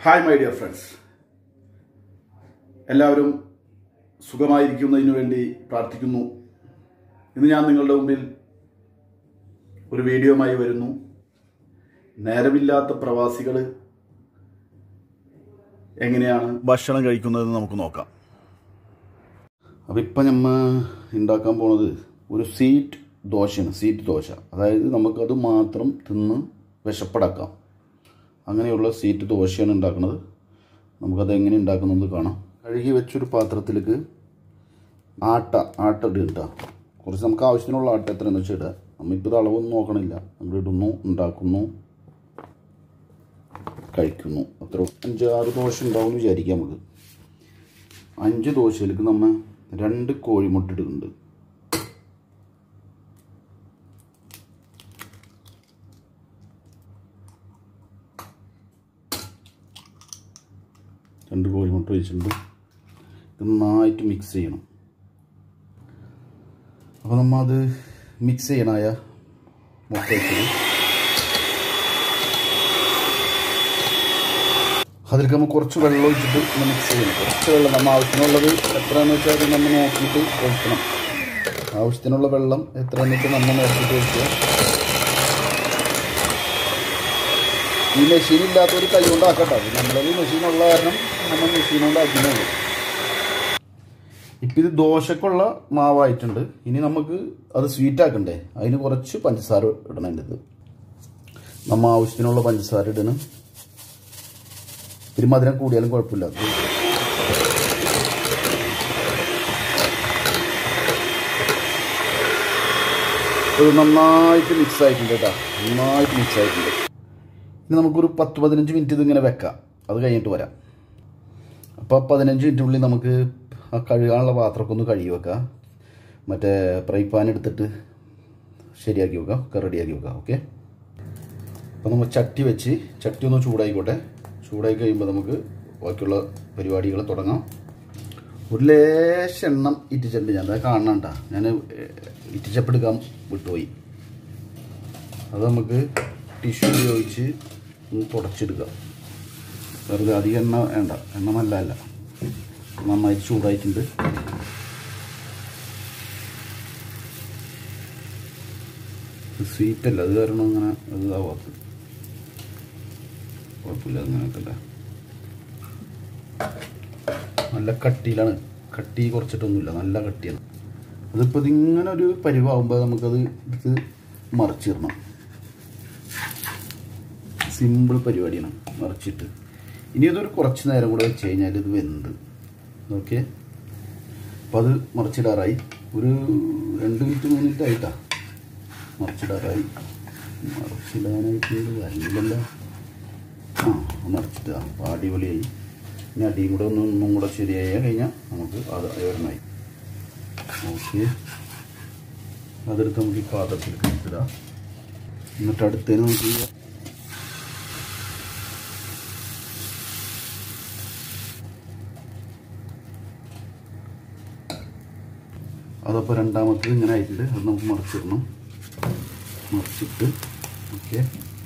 hi my dear friends എല്ലാവരും സുഖമായിരിക്കുന്നതിന് വേണ്ടി പ്രാർത്ഥിക്കുന്നു ഇന്ന് ഞാൻ നിങ്ങളുടെ മുമ്പിൽ ഒരു വീഡിയോയുമായി വരുന്നു നേരമില്ലാത്ത പ്രവാസികൾ എങ്ങനെയാണ് ഭക്ഷണം കഴിക്കുന്നതെന്ന് നമുക്ക് നോക്കാം അപ്പം ഇപ്പം നമ്മൾ ഉണ്ടാക്കാൻ പോണത് ഒരു സീറ്റ് ദോശയാണ് സീറ്റ് ദോശ അതായത് നമുക്കത് മാത്രം തിന്ന് വിശപ്പടക്കാം അങ്ങനെയുള്ള സീറ്റ് ദോശയാണ് ഉണ്ടാക്കുന്നത് നമുക്കത് എങ്ങനെ ഉണ്ടാക്കുന്നത് കാണാം കഴുകി വെച്ചൊരു പാത്രത്തിലേക്ക് ആട്ട ആട്ട ഇടുക കുറച്ച് നമുക്ക് ആവശ്യത്തിനുള്ള ആട്ട എത്രയെന്ന് വെച്ചാൽ ഇടുക നമ്മളിപ്പോൾ ഇത് അളവൊന്നും നോക്കണില്ല നമ്മൾ ഇടുന്നു ഉണ്ടാക്കുന്നു കഴിക്കുന്നു അത്ര അഞ്ച് ആറ് ദോശ ഉണ്ടാവും എന്ന് വിചാരിക്കാം നമുക്ക് അഞ്ച് ദോശയിലേക്ക് നമ്മൾ രണ്ട് കോഴിമുട്ട ഇടുന്നുണ്ട് രണ്ട് കോഴിമുട്ട വെച്ചിട്ടുണ്ട് ഇത് നന്നായിട്ട് മിക്സ് ചെയ്യണം അപ്പോൾ നമ്മൾ അത് മിക്സ് ചെയ്യണമായ മുട്ട വെച്ചത് അതിലേക്ക് നമ്മൾ കുറച്ച് വെള്ളം ഒഴിച്ചിട്ട് ഒന്ന് മിക്സ് ചെയ്യണം കുറച്ച് വെള്ളം നമ്മൾ ആവശ്യത്തിനുള്ളത് എത്രയാണെന്ന് വെച്ചാൽ അത് നമ്മൾ നോക്കിയിട്ട് ഒഴിക്കണം ആവശ്യത്തിനുള്ള വെള്ളം എത്രയാണെന്ന് വെച്ചാൽ നമ്മൾ നോക്കിയിട്ട് ഒഴിക്കുക ഈ മെഷീൻ ഇല്ലാത്തൊരു കൈ കൊണ്ട് ആക്കട്ടെ നമ്മളത് മെഷീനുള്ള കാരണം നമ്മൾ മെഷീൻ കൊണ്ട് ആക്കുന്നുള്ളൂ ഇപ്പം ഇത് ദോശക്കുള്ള മാവായിട്ടുണ്ട് ഇനി നമുക്ക് അത് സ്വീറ്റ് ആക്കണ്ടേ അതിന് കുറച്ച് പഞ്ചസാര ഇടണം എൻ്റെ ഇത് നമ്മൾ ആവശ്യത്തിനുള്ള പഞ്ചസാര ഇടണം ഇത്തിരി മധുരം കൂടിയാലും കുഴപ്പമില്ല ഇത് നന്നായിട്ട് മിക്സ് ആയിട്ടുണ്ട് കേട്ടോ നന്നായിട്ട് മിക്സ് ആയിട്ടുണ്ട് ഇനി നമുക്കൊരു പത്ത് പതിനഞ്ച് മിനിറ്റ് ഇതിങ്ങനെ വെക്കാം അത് കഴിഞ്ഞിട്ട് വരാം അപ്പോൾ പതിനഞ്ച് മിനിറ്റിനുള്ളിൽ നമുക്ക് ആ കഴുകാനുള്ള പാത്രമൊക്കെ ഒന്ന് കഴുകി വെക്കാം മറ്റേ ഫ്രൈ പാൻ എടുത്തിട്ട് ശരിയാക്കി വെക്കാം ഒക്കെ റെഡിയാക്കി വെക്കാം ഓക്കെ അപ്പോൾ നമ്മൾ ചട്ടി വെച്ച് ചട്ടി ഒന്ന് ചൂടായിക്കോട്ടെ ചൂടായി കഴിയുമ്പോൾ നമുക്ക് ബാക്കിയുള്ള പരിപാടികൾ തുടങ്ങാം ഒരു ലേശ എണ്ണം ഇറ്റിച്ചപ്പ് ഞാൻ അത് കാണണ്ട ഞാൻ ഇറ്റിച്ചപ്പ് എടുക്കാൻ വിട്ടുപോയി അത് നമുക്ക് ടിഷ്യൂ ഉപയോഗിച്ച് ഒന്ന് തുടച്ചെടുക്കാം വെറുതെ അധികം എണ്ണ വേണ്ട എണ്ണ നല്ല അല്ല നന്നായിട്ട് ചൂടായിട്ടുണ്ട് സ്വീറ്റ് അല്ല അത് കാരണം അങ്ങനെ അത് ഇതാവാത്ത കുഴപ്പമില്ല അങ്ങനെയൊക്കെ അല്ല നല്ല കട്ടിയിലാണ് കട്ടി കുറച്ചിട്ടൊന്നുമില്ല നല്ല കട്ടിയാണ് അതിപ്പോൾ ഇതിങ്ങനെ ഒരു പരിവാകുമ്പോൾ നമുക്കത് എടുത്ത് മറിച്ചിടണം സിമ്പിൾ പരിപാടിയാണ് മറിച്ചിട്ട് ഇനി ഇതൊരു കുറച്ച് നേരം കൂടെ വെച്ച് കഴിഞ്ഞാൽ ഇത് വെന്ത് ഓക്കെ അപ്പോൾ അത് മറിച്ചിടാറായി ഒരു രണ്ട് മിനിറ്റ് മൂന്ന് മിനിറ്റ് ആയിട്ടാ മറിച്ചിടാറായി മറിച്ചിടാനായിട്ട് വരുന്നില്ലല്ലോ ആ മറിച്ചിട്ടാ അപ്പോൾ അടിപൊളിയായി ഇനി അടിയും കൂടെ ഒന്ന് ഒന്നും കൂടെ ശരിയായി കഴിഞ്ഞാൽ നമുക്ക് അത് അയോരമായി ഓക്കെ അതെടുത്ത് നമുക്ക് ഈ പാത്രത്തിലേക്ക് ഇട്ടിടാം എന്നിട്ട് അടുത്തതിന് നമുക്ക് ഈ അതപ്പോൾ രണ്ടാമത്തത് ഇങ്ങനെ ആയിട്ടുണ്ട് അത് നമുക്ക് മറിച്ചിടണം മറിച്ചിട്ട് ഓക്കെ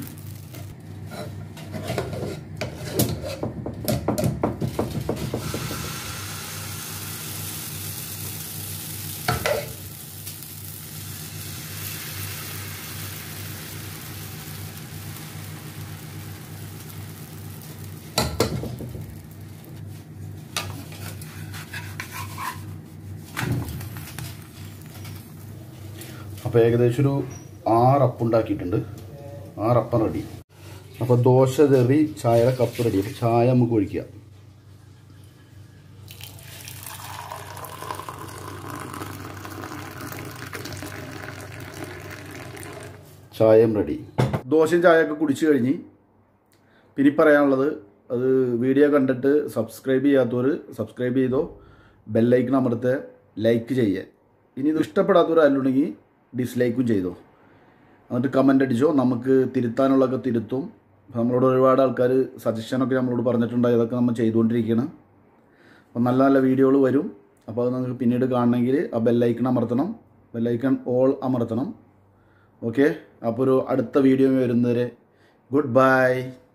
അപ്പോൾ ഏകദേശം ഒരു ആറപ്പം ഉണ്ടാക്കിയിട്ടുണ്ട് ആറപ്പം റെഡി അപ്പോൾ ദോശ തെറി ചായയുടെ കപ്പ് റെഡി അപ്പോൾ ചായ നമുക്ക് ഒഴിക്കുക ചായയും റെഡി ദോശയും ചായയൊക്കെ കുടിച്ചു കഴിഞ്ഞ് പിന്നെ പറയാനുള്ളത് അത് വീഡിയോ കണ്ടിട്ട് സബ്സ്ക്രൈബ് ചെയ്യാത്തവർ സബ്സ്ക്രൈബ് ചെയ്തോ ബെല്ലൈക്കൺ അമർത്തെ ലൈക്ക് ചെയ്യുക ഇനി ഇത് ഇഷ്ടപ്പെടാത്തവരല്ലുണ്ടെങ്കിൽ ഡിസ്ലൈക്കും ചെയ്തോ എന്നിട്ട് കമൻ്റ് അടിച്ചോ നമുക്ക് തിരുത്താനുള്ളതൊക്കെ തിരുത്തും നമ്മളോട് ഒരുപാട് ആൾക്കാർ സജഷനൊക്കെ നമ്മളോട് പറഞ്ഞിട്ടുണ്ട് അതൊക്കെ നമ്മൾ ചെയ്തുകൊണ്ടിരിക്കുകയാണ് അപ്പം നല്ല നല്ല വീഡിയോകൾ വരും അപ്പോൾ അത് നിങ്ങൾക്ക് പിന്നീട് കാണണമെങ്കിൽ ആ ബെല്ലൈക്കൺ അമർത്തണം ബെല്ലൈക്കൺ ഓൾ അമർത്തണം ഓക്കെ അപ്പോൾ ഒരു അടുത്ത വീഡിയോ വരുന്നവരെ ഗുഡ് ബൈ